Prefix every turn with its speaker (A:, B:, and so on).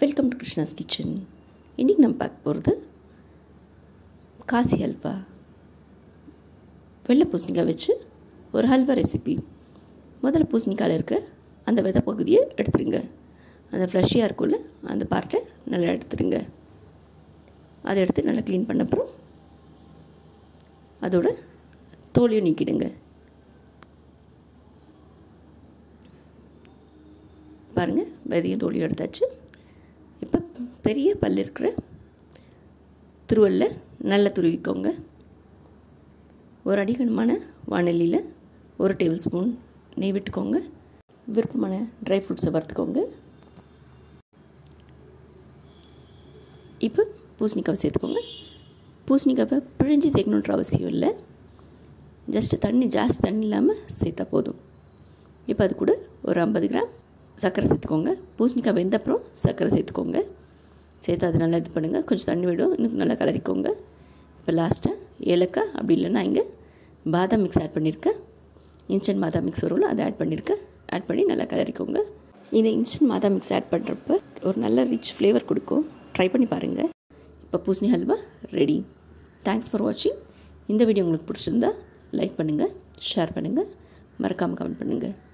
A: welcome to Krishna's kitchen இன்றைக்கி நம்ம பார்க்க போகிறது காசி ஹல்வா வெள்ளை பூசணிக்காய் வச்சு ஒரு ஹல்வா ரெசிபி முதல்ல பூசணிக்காயில் இருக்க அந்த விதை பகுதியை எடுத்துருங்க அந்த ஃப்ளஷியாக இருக்கும்ல அந்த பார்ட்டை நல்லா எடுத்துருங்க அதை எடுத்து நல்லா க்ளீன் பண்ண அப்புறம் அதோட தோலையும் நீக்கிடுங்க பாருங்கள் விதையும் தோலியும் எடுத்தாச்சு இப்போ பெரிய பல் இருக்கிற துருவலில் நல்லா துருவிக்கோங்க ஒரு அடிகனமான வானலியில் ஒரு டேபிள் ஸ்பூன் நெய் விட்டுக்கோங்க விருப்பமான ட்ரை ஃப்ரூட்ஸை வறுத்துக்கோங்க இப்போ பூசணிக்காவை சேர்த்துக்கோங்க பூசணிக்காவை பிழிஞ்சு சேர்க்கணுன்ற அவசியம் இல்லை ஜஸ்ட்டு தண்ணி ஜாஸ்தி தண்ணி இல்லாமல் சேர்த்தா போதும் இப்போ அது கூட ஒரு ஐம்பது கிராம் சர்க்கரை சேர்த்துக்கோங்க பூசணிக்காய் வெந்த அப்புறம் சர்க்கரை சேர்த்துக்கோங்க சேர்த்து அது நல்லா இது பண்ணுங்கள் கொஞ்சம் தண்ணி விடும் இன்னும் நல்லா கலரிக்கோங்க இப்போ லாஸ்ட்டாக ஏலக்காய் அப்படி இல்லைன்னா இங்கே பாதாம் மிக்ஸ் ஆட் பண்ணியிருக்கேன் இன்ஸ்டன்ட் பாதாம் மிக்ஸ் வரும்ல அதை ஆட் பண்ணியிருக்கேன் ஆட் பண்ணி நல்லா கலரிக்கோங்க இந்த இன்ஸ்டன்ட் பாதாம் மிக்ஸ் ஆட் பண்ணுறப்ப ஒரு நல்ல ரிச் ஃப்ளேவர் கொடுக்கும் ட்ரை பண்ணி பாருங்கள் இப்போ பூசணி ஹல்வா ரெடி தேங்க்ஸ் ஃபார் வாட்சிங் இந்த வீடியோ உங்களுக்கு பிடிச்சிருந்தா லைக் பண்ணுங்கள் ஷேர் பண்ணுங்கள் மறக்காமல் கமெண்ட் பண்ணுங்கள்